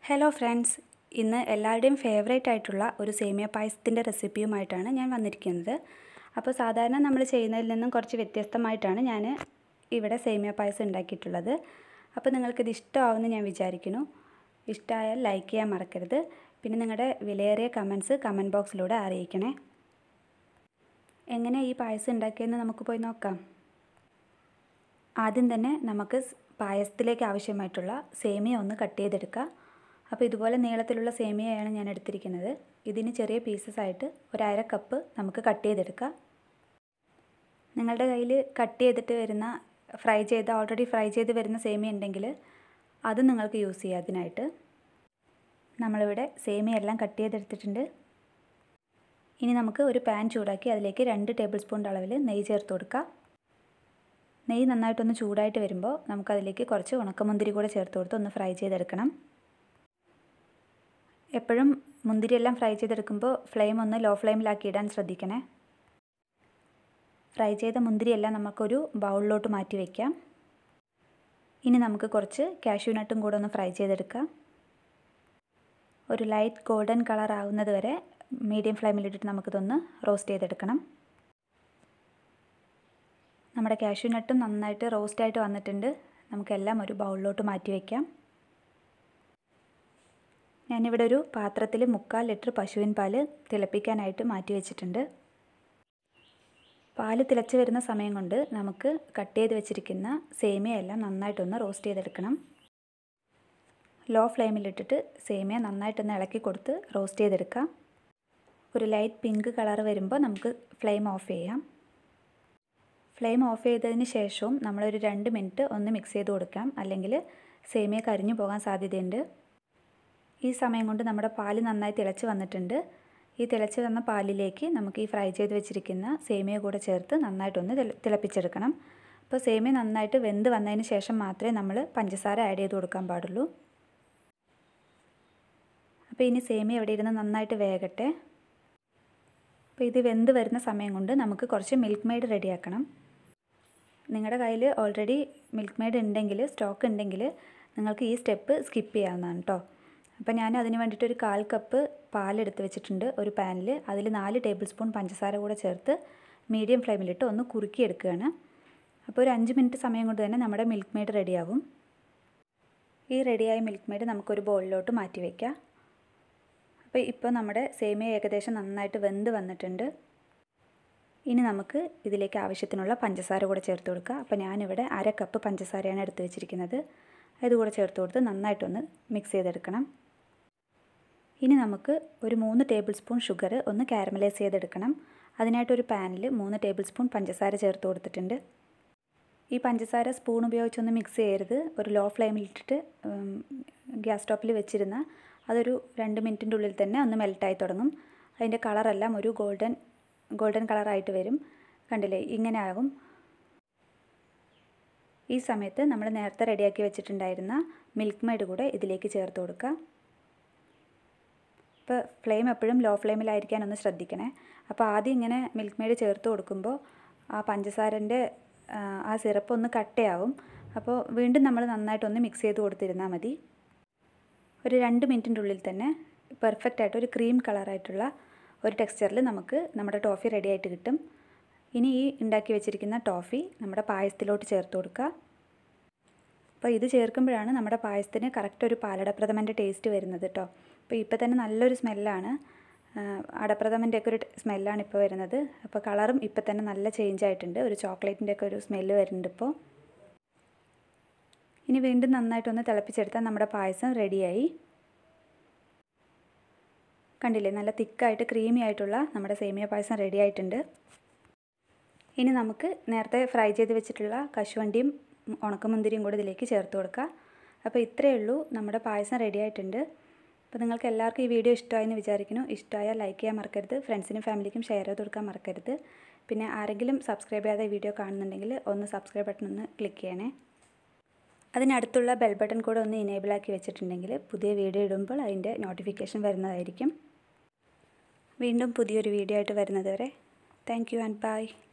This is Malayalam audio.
ഹലോ ഫ്രണ്ട്സ് ഇന്ന് എല്ലാവരുടെയും ഫേവറേറ്റ് ആയിട്ടുള്ള ഒരു സേമിയ പായസത്തിൻ്റെ റെസിപ്പിയുമായിട്ടാണ് ഞാൻ വന്നിരിക്കുന്നത് അപ്പോൾ സാധാരണ നമ്മൾ ചെയ്യുന്നതിൽ നിന്നും കുറച്ച് വ്യത്യസ്തമായിട്ടാണ് ഞാൻ ഇവിടെ സേമിയ പായസം ഉണ്ടാക്കിയിട്ടുള്ളത് അപ്പോൾ നിങ്ങൾക്കിത് ഇഷ്ടമാവുമെന്ന് ഞാൻ വിചാരിക്കുന്നു ഇഷ്ടമായാൽ ലൈക്ക് ചെയ്യാൻ മറക്കരുത് പിന്നെ നിങ്ങളുടെ വിലയേറിയ കമൻസ് കമൻറ്റ് ബോക്സിലൂടെ അറിയിക്കണേ എങ്ങനെ ഈ പായസം ഉണ്ടാക്കിയെന്ന് നമുക്ക് പോയി നോക്കാം ആദ്യം തന്നെ നമുക്ക് പായസത്തിലേക്ക് ആവശ്യമായിട്ടുള്ള സേമിയ ഒന്ന് കട്ട് ചെയ്തെടുക്കുക അപ്പോൾ ഇതുപോലെ നീളത്തിലുള്ള സേമിയയാണ് ഞാൻ എടുത്തിരിക്കുന്നത് ഇതിന് ചെറിയ പീസസ് ആയിട്ട് ഒരു അര കപ്പ് നമുക്ക് കട്ട് ചെയ്തെടുക്കാം നിങ്ങളുടെ കയ്യിൽ കട്ട് ചെയ്തിട്ട് വരുന്ന ഫ്രൈ ചെയ്ത ഓൾറെഡി ഫ്രൈ ചെയ്ത് വരുന്ന സേമിയ ഉണ്ടെങ്കിൽ അത് നിങ്ങൾക്ക് യൂസ് ചെയ്യാം അതിനായിട്ട് നമ്മളിവിടെ സേമിയ എല്ലാം കട്ട് ചെയ്തെടുത്തിട്ടുണ്ട് ഇനി നമുക്ക് ഒരു പാൻ ചൂടാക്കി അതിലേക്ക് രണ്ട് ടേബിൾ സ്പൂൺ അളവിൽ നെയ്യ് ചേർത്ത് കൊടുക്കാം നെയ്യ് നന്നായിട്ടൊന്ന് ചൂടായിട്ട് വരുമ്പോൾ നമുക്കതിലേക്ക് കുറച്ച് ഉണക്കമുന്തിരി കൂടെ ചേർത്ത് കൊടുത്ത് ഒന്ന് ഫ്രൈ ചെയ്തെടുക്കണം എപ്പോഴും മുന്തിരിയെല്ലാം ഫ്രൈ ചെയ്തെടുക്കുമ്പോൾ ഫ്ലെയിം ഒന്ന് ലോ ഫ്ലെയിമിലാക്കി ഇടാൻ ശ്രദ്ധിക്കണേ ഫ്രൈ ചെയ്ത മുന്തിരിയെല്ലാം നമുക്കൊരു ബൗളിലോട്ട് മാറ്റി വയ്ക്കാം ഇനി നമുക്ക് കുറച്ച് കാഷ്യൂ നട്ടും കൂടെ ഒന്ന് ഫ്രൈ ചെയ്തെടുക്കാം ഒരു ലൈറ്റ് ഗോൾഡൻ കളർ ആവുന്നത് വരെ മീഡിയം ഫ്ലെയിമിലിട്ടിട്ട് നമുക്കിതൊന്ന് റോസ്റ്റ് ചെയ്തെടുക്കണം നമ്മുടെ കാഷ്യൂ നട്ടും നന്നായിട്ട് റോസ്റ്റായിട്ട് വന്നിട്ടുണ്ട് നമുക്കെല്ലാം ഒരു ബൗളിലോട്ട് മാറ്റി വയ്ക്കാം ഞാനിവിടെ ഒരു പാത്രത്തിൽ മുക്കാൽ ലിറ്റർ പശുവിൻ പാല് തിളപ്പിക്കാനായിട്ട് മാറ്റി വെച്ചിട്ടുണ്ട് പാല് തിളച്ച് വരുന്ന സമയം കൊണ്ട് നമുക്ക് കട്ട് ചെയ്ത് വെച്ചിരിക്കുന്ന സേമിയ എല്ലാം നന്നായിട്ടൊന്ന് റോസ്റ്റ് ചെയ്തെടുക്കണം ലോ ഫ്ലെയിമിലിട്ടിട്ട് സേമിയ നന്നായിട്ടൊന്ന് ഇളക്കി കൊടുത്ത് റോസ്റ്റ് ചെയ്തെടുക്കാം ഒരു ലൈറ്റ് പിങ്ക് കളർ വരുമ്പോൾ നമുക്ക് ഫ്ലെയിം ഓഫ് ചെയ്യാം ഫ്ലെയിം ഓഫ് ചെയ്തതിന് ശേഷവും നമ്മളൊരു രണ്ട് മിനിറ്റ് ഒന്ന് മിക്സ് ചെയ്ത് കൊടുക്കാം അല്ലെങ്കിൽ സേമിയ കരിഞ്ഞു പോകാൻ സാധ്യതയുണ്ട് ഈ സമയം കൊണ്ട് നമ്മുടെ പാല് നന്നായി തിളച്ച് വന്നിട്ടുണ്ട് ഈ തിളച്ച് വന്ന പാലിലേക്ക് നമുക്ക് ഈ ഫ്രൈ ചെയ്ത് വെച്ചിരിക്കുന്ന സേമിയ കൂടെ ചേർത്ത് നന്നായിട്ടൊന്ന് തിളപ്പിച്ചെടുക്കണം അപ്പോൾ സേമിയ നന്നായിട്ട് വെന്ത് വന്നതിന് ശേഷം മാത്രമേ നമ്മൾ പഞ്ചസാര ആഡ് ചെയ്ത് കൊടുക്കാൻ പാടുള്ളൂ അപ്പോൾ ഇനി സേമിയ എവിടെ ഇരുന്ന് നന്നായിട്ട് വേകട്ടെ അപ്പോൾ ഇത് വെന്ത് വരുന്ന സമയം കൊണ്ട് നമുക്ക് കുറച്ച് മിൽക്ക് മെയ്ഡ് റെഡിയാക്കണം നിങ്ങളുടെ കയ്യിൽ ഓൾറെഡി മിൽക്ക് മെയ്ഡ് ഉണ്ടെങ്കിൽ സ്റ്റോക്ക് ഉണ്ടെങ്കിൽ നിങ്ങൾക്ക് ഈ സ്റ്റെപ്പ് സ്കിപ്പ് ചെയ്യാവുന്നതാണ് കേട്ടോ അപ്പോൾ ഞാൻ അതിന് വേണ്ടിയിട്ട് ഒരു കാൽ കപ്പ് പാലെടുത്ത് വെച്ചിട്ടുണ്ട് ഒരു പാനിൽ അതിൽ നാല് ടേബിൾ സ്പൂൺ പഞ്ചസാര കൂടെ ചേർത്ത് മീഡിയം ഫ്ലെയിമിലിട്ട് ഒന്ന് കുറുക്കിയെടുക്കുകയാണ് അപ്പോൾ ഒരു അഞ്ച് മിനിറ്റ് സമയം കൊണ്ട് തന്നെ നമ്മുടെ മിൽക്ക് മെയ്ഡ് റെഡിയാവും ഈ റെഡിയായ മിൽക്ക് മെയ്ഡ് നമുക്കൊരു ബൗളിലോട്ട് മാറ്റി വയ്ക്കാം അപ്പോൾ ഇപ്പോൾ നമ്മുടെ സേമിയ ഏകദേശം നന്നായിട്ട് വെന്ത് വന്നിട്ടുണ്ട് ഇനി നമുക്ക് ഇതിലേക്ക് ആവശ്യത്തിനുള്ള പഞ്ചസാര കൂടെ ചേർത്ത് കൊടുക്കുക അപ്പോൾ ഞാനിവിടെ അര കപ്പ് പഞ്ചസാരയാണ് എടുത്ത് വെച്ചിരിക്കുന്നത് അതുകൂടെ ചേർത്ത് കൊടുത്ത് നന്നായിട്ടൊന്ന് മിക്സ് ചെയ്തെടുക്കണം ഇനി നമുക്ക് ഒരു മൂന്ന് ടേബിൾ സ്പൂൺ ഷുഗർ ഒന്ന് കാരമലൈസ് ചെയ്തെടുക്കണം അതിനായിട്ടൊരു പാനിൽ മൂന്ന് ടേബിൾ സ്പൂൺ പഞ്ചസാര ചേർത്ത് കൊടുത്തിട്ടുണ്ട് ഈ പഞ്ചസാര സ്പൂൺ ഉപയോഗിച്ചൊന്ന് മിക്സ് ചെയ്യരുത് ഒരു ലോ ഫ്ലെയിമിലിട്ടിട്ട് ഗ്യാസ് സ്റ്റോപ്പിൽ വെച്ചിരുന്ന അതൊരു രണ്ട് മിനിറ്റിൻ്റെ ഉള്ളിൽ തന്നെ ഒന്ന് മെൽറ്റായി തുടങ്ങും അതിൻ്റെ കളറെല്ലാം ഒരു ഗോൾഡൻ ഗോൾഡൻ കളറായിട്ട് വരും കണ്ടില്ലേ ഇങ്ങനെ ആകും ഈ സമയത്ത് നമ്മൾ നേരത്തെ റെഡിയാക്കി വെച്ചിട്ടുണ്ടായിരുന്ന മിൽക്ക് മെയ്ഡ് കൂടെ ഇതിലേക്ക് ചേർത്ത് കൊടുക്കുക ഇപ്പോൾ ഫ്ലെയിം എപ്പോഴും ലോ ഫ്ലെയിമിലായിരിക്കാൻ ഒന്ന് ശ്രദ്ധിക്കണേ അപ്പോൾ ആദ്യം ഇങ്ങനെ മിൽക്ക് മെയ്ഡ് ചേർത്ത് കൊടുക്കുമ്പോൾ ആ പഞ്ചസാരൻ്റെ ആ സിറപ്പ് ഒന്ന് കട്ടയാവും അപ്പോൾ വീണ്ടും നമ്മൾ നന്നായിട്ടൊന്ന് മിക്സ് ചെയ്ത് കൊടുത്തിരുന്നാൽ മതി ഒരു രണ്ട് മിനിറ്റിൻ്റെ ഉള്ളിൽ തന്നെ പെർഫെക്റ്റ് ആയിട്ട് ഒരു ക്രീം കളറായിട്ടുള്ള ഒരു ടെക്സ്ചറിൽ നമുക്ക് നമ്മുടെ ടോഫി റെഡി ആയിട്ട് കിട്ടും ഇനി ഈ ഉണ്ടാക്കി വെച്ചിരിക്കുന്ന ടോഫി നമ്മുടെ പായസത്തിലോട്ട് ചേർത്ത് കൊടുക്കുക അപ്പോൾ ഇത് ചേർക്കുമ്പോഴാണ് നമ്മുടെ പായസത്തിന് കറക്റ്റ് ഒരു പാലടപ്രഥമൻ്റെ ടേസ്റ്റ് വരുന്നത് കേട്ടോ അപ്പോൾ ഇപ്പോൾ തന്നെ നല്ലൊരു സ്മെല്ലാണ് അടപ്രഥമൻ്റെ ഒക്കെ ഒരു സ്മെല്ലാണ് ഇപ്പോൾ വരുന്നത് അപ്പോൾ കളറും ഇപ്പോൾ തന്നെ നല്ല ചേഞ്ച് ആയിട്ടുണ്ട് ഒരു ചോക്ലേറ്റിൻ്റെ ഒക്കെ ഒരു സ്മെല്ല് വരുന്നുണ്ട് ഇപ്പോൾ ഇനി വീണ്ടും നന്നായിട്ടൊന്ന് തിളപ്പിച്ചെടുത്താൽ നമ്മുടെ പായസം റെഡിയായി കണ്ടില്ലേ നല്ല തിക്കായിട്ട് ക്രീമി ആയിട്ടുള്ള നമ്മുടെ സേമിയ പായസം റെഡി ആയിട്ടുണ്ട് ഇനി നമുക്ക് നേരത്തെ ഫ്രൈ ചെയ്ത് വെച്ചിട്ടുള്ള കശുവണ്ടിയും ഉണക്കമുന്തിരിയും കൂടി ഇതിലേക്ക് ചേർത്ത് കൊടുക്കുക അപ്പോൾ ഇത്രയേ ഉള്ളൂ നമ്മുടെ പായസം റെഡി ആയിട്ടുണ്ട് അപ്പോൾ നിങ്ങൾക്ക് എല്ലാവർക്കും ഈ വീഡിയോ ഇഷ്ടമായെന്ന് വിചാരിക്കുന്നു ഇഷ്ടമായാൽ ലൈക്ക് ചെയ്യാൻ മറക്കരുത് ഫ്രണ്ട്സിനും ഫാമിലിക്കും ഷെയർ ചെയ്ത് കൊടുക്കാൻ മറക്കരുത് പിന്നെ ആരെങ്കിലും സബ്സ്ക്രൈബ് ചെയ്യാതെ വീഡിയോ കാണുന്നുണ്ടെങ്കിൽ ഒന്ന് സബ്സ്ക്രൈബ് ബട്ടൺ ഒന്ന് ക്ലിക്ക് ചെയ്യണേ അതിനടുത്തുള്ള ബെൽ ബട്ടൺ കൂടെ ഒന്ന് ഇനേബിൾ ആക്കി വെച്ചിട്ടുണ്ടെങ്കിൽ പുതിയ വീഡിയോ ഇടുമ്പോൾ അതിൻ്റെ നോട്ടിഫിക്കേഷൻ വരുന്നതായിരിക്കും വീണ്ടും പുതിയൊരു വീഡിയോ ആയിട്ട് വരുന്നത് വരെ താങ്ക് യു ആൻഡ് ബൈ